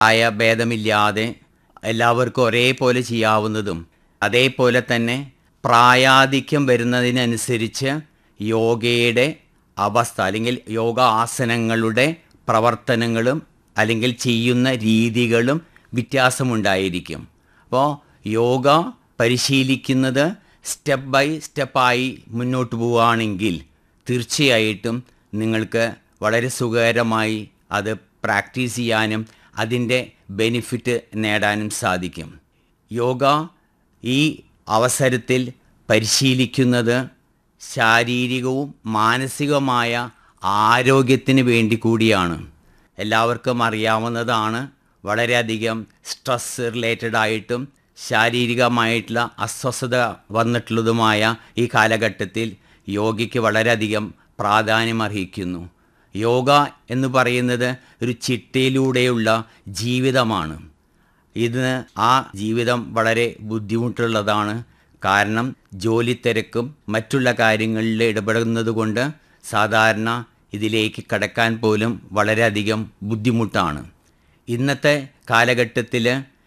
ആയ ഭേദമില്ലാതെ എല്ലാവർക്കും ഒരേപോലെ ചെയ്യാവുന്നതും അതേപോലെ തന്നെ പ്രായാധിക്യം വരുന്നതിനനുസരിച്ച് യോഗയുടെ അവസ്ഥ അല്ലെങ്കിൽ യോഗ ആസനങ്ങളുടെ പ്രവർത്തനങ്ങളും അല്ലെങ്കിൽ ചെയ്യുന്ന രീതികളും വ്യത്യാസമുണ്ടായിരിക്കും അപ്പോൾ യോഗ പരിശീലിക്കുന്നത് സ്റ്റെപ്പ് ബൈ സ്റ്റെപ്പായി മുന്നോട്ട് പോവുകയാണെങ്കിൽ തീർച്ചയായിട്ടും നിങ്ങൾക്ക് വളരെ സുഖകരമായി അത് പ്രാക്ടീസ് ചെയ്യാനും അതിൻ്റെ ബെനിഫിറ്റ് നേടാനും സാധിക്കും യോഗ ഈ അവസരത്തിൽ പരിശീലിക്കുന്നത് ശാരീരികവും മാനസികവുമായ ആരോഗ്യത്തിന് വേണ്ടി കൂടിയാണ് എല്ലാവർക്കും അറിയാവുന്നതാണ് വളരെയധികം സ്ട്രെസ് റിലേറ്റഡ് ആയിട്ടും ശാരീരികമായിട്ടുള്ള അസ്വസ്ഥത വന്നിട്ടുള്ളതുമായ ഈ കാലഘട്ടത്തിൽ യോഗയ്ക്ക് വളരെയധികം പ്രാധാന്യം അർഹിക്കുന്നു യോഗ എന്ന് പറയുന്നത് ഒരു ചിട്ടയിലൂടെയുള്ള ജീവിതമാണ് ഇതിന് ആ ജീവിതം വളരെ ബുദ്ധിമുട്ടുള്ളതാണ് കാരണം ജോലി തിരക്കും മറ്റുള്ള കാര്യങ്ങളിൽ ഇടപെടുന്നത് കൊണ്ട് സാധാരണ ഇതിലേക്ക് കടക്കാൻ പോലും വളരെയധികം ബുദ്ധിമുട്ടാണ് ഇന്നത്തെ കാലഘട്ടത്തിൽ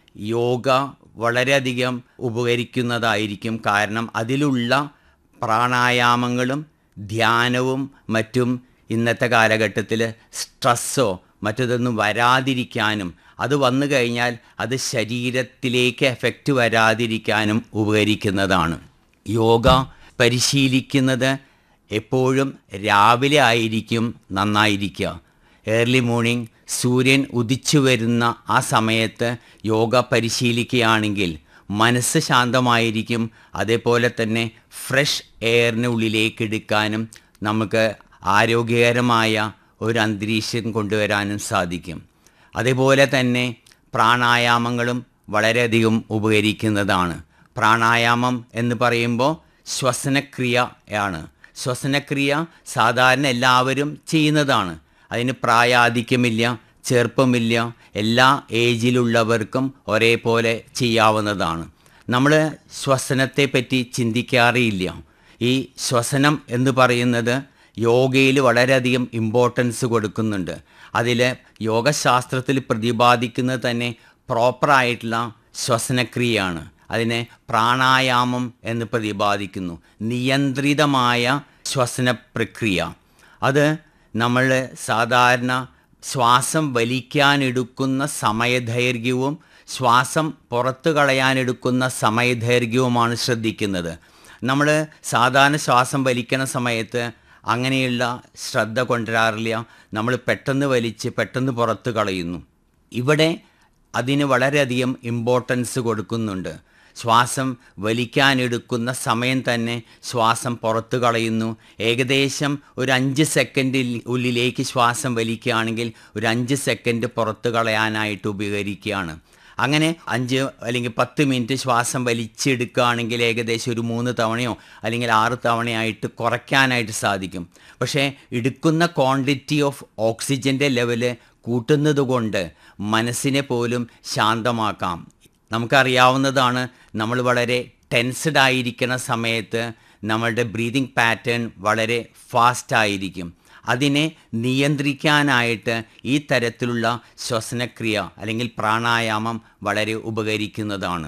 യോഗ വളരെയധികം ഉപകരിക്കുന്നതായിരിക്കും കാരണം അതിലുള്ള പ്രാണായാമങ്ങളും ധ്യാനവും മറ്റും ഇന്നത്തെ കാലഘട്ടത്തിൽ സ്ട്രെസ്സോ മറ്റതൊന്നും വരാതിരിക്കാനും അത് വന്നു കഴിഞ്ഞാൽ അത് ശരീരത്തിലേക്ക് എഫക്റ്റ് വരാതിരിക്കാനും ഉപകരിക്കുന്നതാണ് യോഗ പരിശീലിക്കുന്നത് എപ്പോഴും രാവിലെ ആയിരിക്കും നന്നായിരിക്കുക ഏർലി മോർണിംഗ് സൂര്യൻ ഉദിച്ചു വരുന്ന ആ സമയത്ത് യോഗ പരിശീലിക്കുകയാണെങ്കിൽ മനസ്സ് ശാന്തമായിരിക്കും അതേപോലെ തന്നെ ഫ്രഷ് എയറിന് ഉള്ളിലേക്ക് എടുക്കാനും നമുക്ക് ആരോഗ്യകരമായ ഒരു അന്തരീക്ഷം കൊണ്ടുവരാനും സാധിക്കും അതേപോലെ തന്നെ പ്രാണായാമങ്ങളും വളരെയധികം ഉപകരിക്കുന്നതാണ് പ്രാണായാമം എന്ന് പറയുമ്പോൾ ശ്വസനക്രിയയാണ് ശ്വസനക്രിയ സാധാരണ എല്ലാവരും ചെയ്യുന്നതാണ് അതിന് പ്രായാധിക്യമില്ല ചെറുപ്പമില്ല എല്ലാ ഏജിലുള്ളവർക്കും ഒരേപോലെ ചെയ്യാവുന്നതാണ് നമ്മൾ ശ്വസനത്തെ പറ്റി ചിന്തിക്കാറേയില്ല ഈ ശ്വസനം എന്ന് പറയുന്നത് യോഗയിൽ വളരെയധികം ഇമ്പോർട്ടൻസ് കൊടുക്കുന്നുണ്ട് അതിൽ യോഗശാസ്ത്രത്തിൽ പ്രതിപാദിക്കുന്നത് തന്നെ പ്രോപ്പറായിട്ടുള്ള ശ്വസനക്രിയയാണ് അതിനെ പ്രാണായാമം എന്ന് പ്രതിപാദിക്കുന്നു നിയന്ത്രിതമായ ശ്വസന പ്രക്രിയ അത് നമ്മൾ സാധാരണ ശ്വാസം വലിക്കാനെടുക്കുന്ന സമയദൈർഘ്യവും ശ്വാസം പുറത്തു കളയാനെടുക്കുന്ന സമയദൈർഘ്യവുമാണ് ശ്രദ്ധിക്കുന്നത് നമ്മൾ സാധാരണ ശ്വാസം വലിക്കണ സമയത്ത് അങ്ങനെയുള്ള ശ്രദ്ധ കൊണ്ടുവരാറില്ല നമ്മൾ പെട്ടെന്ന് വലിച്ച് പെട്ടെന്ന് പുറത്ത് കളയുന്നു ഇവിടെ അതിന് വളരെയധികം ഇമ്പോർട്ടൻസ് കൊടുക്കുന്നുണ്ട് ശ്വാസം വലിക്കാനെടുക്കുന്ന സമയം തന്നെ ശ്വാസം പുറത്തു കളയുന്നു ഏകദേശം ഒരു അഞ്ച് സെക്കൻഡിൽ ഉള്ളിലേക്ക് ശ്വാസം വലിക്കുകയാണെങ്കിൽ ഒരു അഞ്ച് സെക്കൻഡ് പുറത്തു കളയാനായിട്ട് ഉപകരിക്കുകയാണ് അങ്ങനെ അഞ്ച് അല്ലെങ്കിൽ പത്ത് മിനിറ്റ് ശ്വാസം വലിച്ചെടുക്കുകയാണെങ്കിൽ ഏകദേശം ഒരു മൂന്ന് തവണയോ അല്ലെങ്കിൽ ആറ് തവണയായിട്ട് കുറയ്ക്കാനായിട്ട് സാധിക്കും പക്ഷേ എടുക്കുന്ന ക്വാണ്ടിറ്റി ഓഫ് ഓക്സിജൻ്റെ ലെവല് കൂട്ടുന്നത് കൊണ്ട് മനസ്സിനെ പോലും ശാന്തമാക്കാം നമുക്കറിയാവുന്നതാണ് നമ്മൾ വളരെ ടെൻസ്ഡ് ആയിരിക്കുന്ന സമയത്ത് നമ്മളുടെ ബ്രീതിങ് പാറ്റേൺ വളരെ ഫാസ്റ്റ് ആയിരിക്കും അതിനെ നിയന്ത്രിക്കാനായിട്ട് ഈ തരത്തിലുള്ള ശ്വസനക്രിയ അല്ലെങ്കിൽ പ്രാണായാമം വളരെ ഉപകരിക്കുന്നതാണ്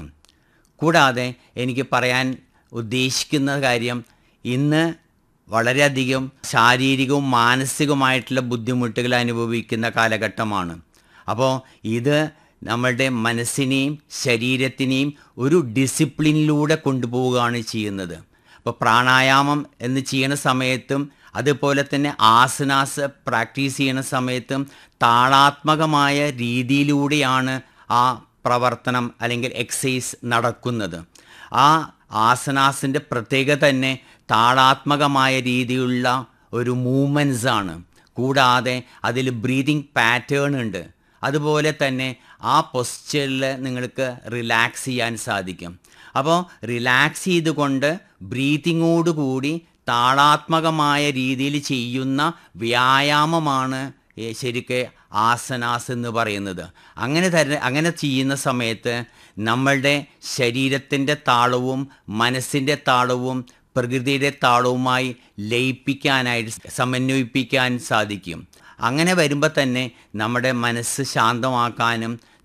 കൂടാതെ എനിക്ക് പറയാൻ ഉദ്ദേശിക്കുന്ന കാര്യം ഇന്ന് വളരെയധികം ശാരീരികവും മാനസികവുമായിട്ടുള്ള ബുദ്ധിമുട്ടുകൾ അനുഭവിക്കുന്ന കാലഘട്ടമാണ് അപ്പോൾ ഇത് നമ്മളുടെ മനസ്സിനെയും ശരീരത്തിനെയും ഒരു ഡിസിപ്ലിനിലൂടെ കൊണ്ടുപോവുകയാണ് ചെയ്യുന്നത് അപ്പോൾ പ്രാണായാമം എന്ന് ചെയ്യുന്ന സമയത്തും അതുപോലെ തന്നെ ആസനാസ് പ്രാക്ടീസ് ചെയ്യുന്ന സമയത്തും താളാത്മകമായ രീതിയിലൂടെയാണ് ആ പ്രവർത്തനം അല്ലെങ്കിൽ എക്സസൈസ് നടക്കുന്നത് ആ ആസനാസിൻ്റെ പ്രത്യേകത തന്നെ താളാത്മകമായ രീതിയിലുള്ള ഒരു മൂവ്മെൻറ്റ്സ് ആണ് കൂടാതെ അതിൽ ബ്രീതിങ് പാറ്റേൺ ഉണ്ട് അതുപോലെ തന്നെ ആ പൊസ്ചറിൽ നിങ്ങൾക്ക് റിലാക്സ് ചെയ്യാൻ സാധിക്കും അപ്പോൾ റിലാക്സ് ചെയ്തുകൊണ്ട് ബ്രീതിങ്ങോടുകൂടി താളാത്മകമായ രീതിയിൽ ചെയ്യുന്ന വ്യായാമമാണ് ഏ, ശരിക്ക് ആസനാസ് എന്ന് പറയുന്നത് അങ്ങനെ തര അങ്ങനെ ചെയ്യുന്ന സമയത്ത് നമ്മളുടെ ശരീരത്തിൻ്റെ താളവും മനസ്സിൻ്റെ താളവും പ്രകൃതിയുടെ താളവുമായി ലയിപ്പിക്കാനായിട്ട് സമന്വയിപ്പിക്കാൻ സാധിക്കും അങ്ങനെ വരുമ്പോൾ തന്നെ നമ്മുടെ മനസ്സ് ശാന്തമാക്കാനും